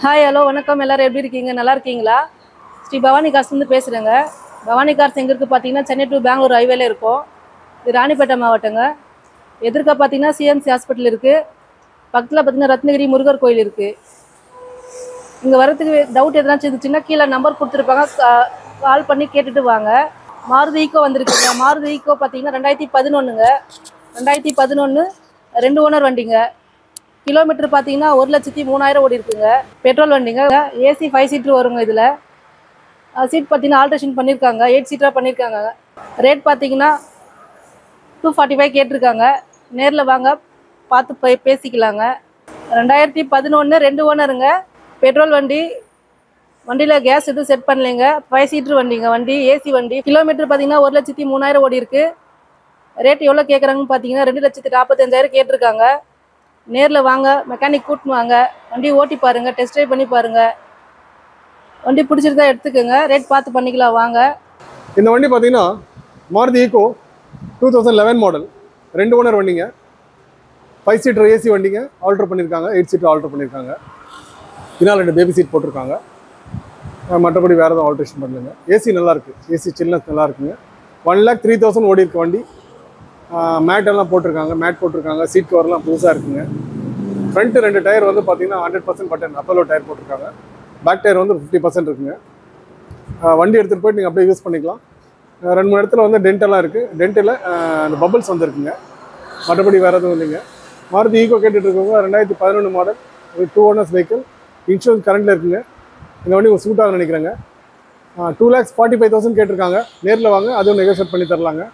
hi hello வணக்கம் எல்லாரும் எப்படி இருக்கீங்க நல்லா இருக்கீங்களா ஸ்ரீ பவானி கார்ஸ்லேருந்து பேசுகிறேங்க பவானி கார்ஸ் எங்கே இருக்குது பார்த்தீங்கன்னா சென்னை டு பெங்களூர் ஹைவேல இருக்கும் இது ராணிப்பேட்டை மாவட்டங்க எதிர்க்க பார்த்தீங்கன்னா சிஎம்சி ஹாஸ்பிட்டல் இருக்குது பக்கத்தில் பார்த்தீங்கன்னா ரத்னகிரி முருகர் கோயில் இருக்குது இங்கே வரதுக்கு டவுட் எதனாச்சும் இருந்துச்சுன்னா கீழே நம்பர் கொடுத்துருப்பாங்க கா- கால் பண்ணி கேட்டுட்டு வாங்க மாருதி ஈக்கோ வந்திருக்குங்க மாருதி ஈக்கோ பார்த்தீங்கன்னா ரெண்டாயிரத்தி பதினொன்றுங்க ரெண்டாயிரத்தி பதினொன்று ரெண்டு ஓனர் வண்டிங்க கிலோமீட்டர் பார்த்தீங்கன்னா ஒரு லட்சத்தி மூணாயிரம் ஓடி இருக்குங்க பெட்ரோல் வண்டிங்க ஏசி ஃபைவ் சீட்ரு வருங்க இதில் சீட் பார்த்தீங்கன்னா ஆல்ட்ரேஷன் பண்ணியிருக்காங்க எயிட் சீட்டராக பண்ணியிருக்காங்க ரேட் பார்த்தீங்கன்னா டூ ஃபார்ட்டி ஃபைவ் கேட்டிருக்காங்க நேரில் வாங்க பார்த்து போய் பேசிக்கலாங்க ரெண்டாயிரத்தி பதினொன்று ரெண்டு ஓனருங்க பெட்ரோல் வண்டி வண்டியில் கேஸ் எதுவும் செட் பண்ணலைங்க ஃபைவ் சீட்ரு வண்டிங்க வண்டி ஏசி வண்டி கிலோமீட்டர் பார்த்தீங்கன்னா ஒரு லட்சத்தி மூணாயிரம் ஓடி இருக்கு ரேட் எவ்வளோ கேட்குறாங்கன்னு பார்த்தீங்கன்னா ரெண்டு லட்சத்தி நாற்பத்தஞ்சாயிரம் கேட்டிருக்காங்க நேரில் வாங்க மெக்கானிக் கூட்டின்னு வாங்க வண்டி ஓட்டி பாருங்கள் டெஸ்ட் ட்ரைவ் பண்ணி பாருங்கள் வண்டி பிடிச்சிருந்தா எடுத்துக்கோங்க ரேட் பார்த்து பண்ணிக்கலாம் வாங்க இந்த வண்டி பார்த்தீங்கன்னா Maruti Eeco two thousand eleven model ரெண்டு ஓனர் வண்டிங்க ஃபைவ் சீட்டர் ஏசி வண்டிங்க ஆல்டர் பண்ணியிருக்காங்க எயிட் சீட்டர் ஆல்டர் பண்ணியிருக்காங்க பின்னால் ரெண்டு பேபி சீட் போட்டிருக்காங்க அஹ் மற்றபடி வேறு எதுவும் ஆல்ட்ரேஷன் பண்ணலைங்க ஏசி நல்லா இருக்கு ஏசி சில்னஸ் நல்லா இருக்குங்க ஒன் லேக் த்ரீ தௌசண்ட் ஓடி இருக்கு வண்டி மேட் எல்லாம் போட்டிருக்காங்க மேட் போட்டிருக்காங்க சீட் கவர்லாம் புதுசாக இருக்குங்க ஃப்ரண்ட்டு ரெண்டு டயர் வந்து பார்த்தீங்கன்னா hundred percent button Apollo tyre போட்டிருக்காங்க பேக் டயர் வந்து ஃபிஃப்டி பர்சன்ட் இருக்குங்க ஆஹ் வண்டி எடுத்துகிட்டு போயிட்டு நீங்கள் அப்படியே யூஸ் பண்ணிக்கலாம் ஆஹ் ரெண்டு மூணு இடத்துல வந்து டென்டெல்லாம் இருக்குது டென்ட்டில் அந்த பபிள்ஸ் வந்துருக்குங்க மற்றபடி வேறு எதுவும் இல்லைங்க மாருதி ஈகோ கேட்டுட்டு இருக்கவங்க ரெண்டாயிரத்தி பதினொன்று மாடல் ஒரு டூ ஓனர்ஸ் வெஹிக்கிள் இன்சூரன்ஸ் கரண்டில் இருக்குங்க இந்த வண்டி உங்களுக்கு சூட் ஆகும்னு நினைக்கிறேங்க two lakhs forty five thousand கேட்டிருக்காங்க நேரில் வாங்க அதுவும் நெகோஷியேட் பண்ணி தரலாங்க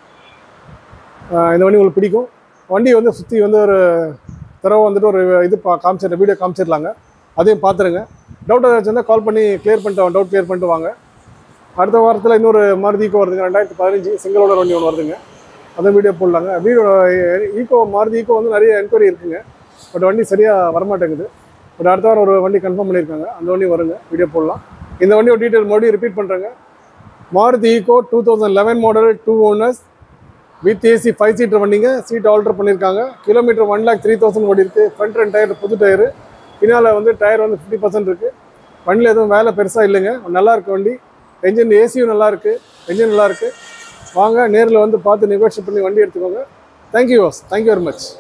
ஆஹ் இந்த வண்டி உங்களுக்கு பிடிக்கும் வண்டி வந்து சுற்றி வந்து ஒரு தடவை வந்துட்டு ஒரு இது பா காமிச்சிட்டு வீடியோ காமிச்சிடலாங்க அதையும் பார்த்துருங்க டவுட் ஏதாச்சும் இருந்தால் கால் பண்ணி கிளியர் பண்ணிட்டு டவுட் கிளியர் பண்ணிட்டு வாங்க அடுத்த வாரத்தில் இன்னொரு மாருதி ஈக்கோ வருதுங்க ரெண்டாயிரத்தி பதினஞ்சு சிங்கிள் ஓனர் வண்டி ஒன்று வருதுங்க அந்த வீடியோ போடலாங்க வீடியோ ஈக்கோ மாருதி ஈக்கோ வந்து நிறைய என்கொயரி இருக்குங்க பட் வண்டி சரியாக வரமாட்டேங்குது பட் அடுத்த வாரம் ஒரு வண்டி கன்ஃபார்ம் பண்ணியிருக்காங்க அந்த வண்டி வருங்க வீடியோ போடலாம் இந்த வண்டியோட டீட்டெயில் மறுபடியும் ரிப்பீட் பண்ணுறேங்க Maruti Eeco two thousand eleven model two owners with AC five seater வண்டிங்க சீட் ஆல்டர் பண்ணியிருக்காங்க kilometre one lakh three thousand ஓடி இருக்கு ஃப்ரண்ட் ரெண்டு டயர் புது டயரு பின்னால் வந்து டயர் வந்து ஃபிஃப்டி பர்சன்ட் இருக்குது வண்டியில் எதுவும் வேலை பெருசாக இல்லைங்க நல்லா இருக்கு வண்டி என்ஜின் ஏசியும் நல்லா இருக்கு என்ஜின் நல்லா இருக்கு வாங்க நேரில் வந்து பார்த்து நெகோஷியேட் பண்ணி வண்டி எடுத்துக்கோங்க thank you was thank you very much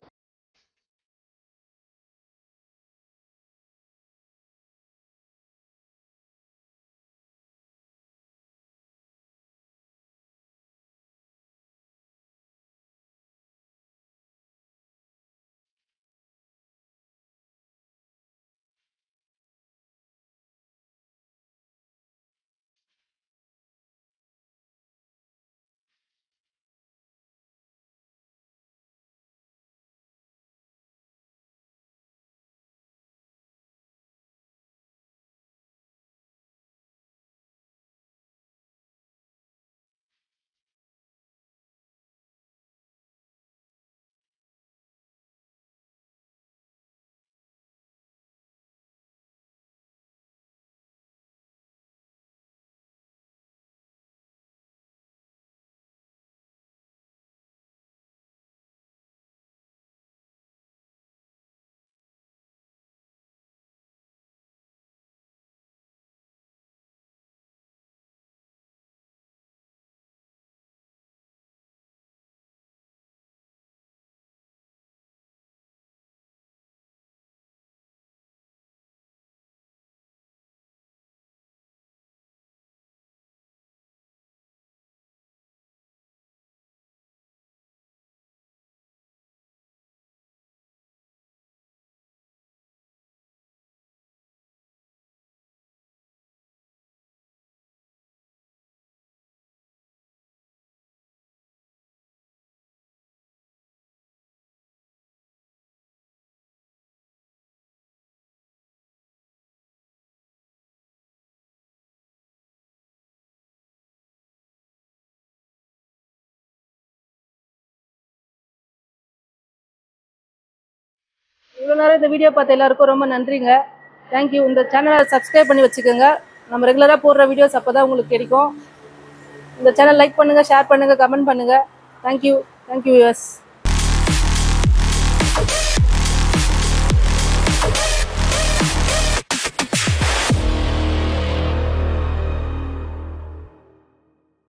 இவ்வளோ நேரம் இந்த வீடியோ பார்த்த எல்லாருக்கும் ரொம்ப நன்றிங்க தேங்க்யூ இந்த சேனலை சப்ஸ்கிரைப் பண்ணி வச்சுக்கோங்க நம்ம ரெகுலராக போடுற வீடியோஸ் அப்போ தான் உங்களுக்கு கிடைக்கும் இந்த சேனல் லைக் பண்ணுங்கள் ஷேர் பண்ணுங்கள் கமெண்ட் பண்ணுங்கள் தேங்க்யூ தேங்க்யூ யூஎஸ்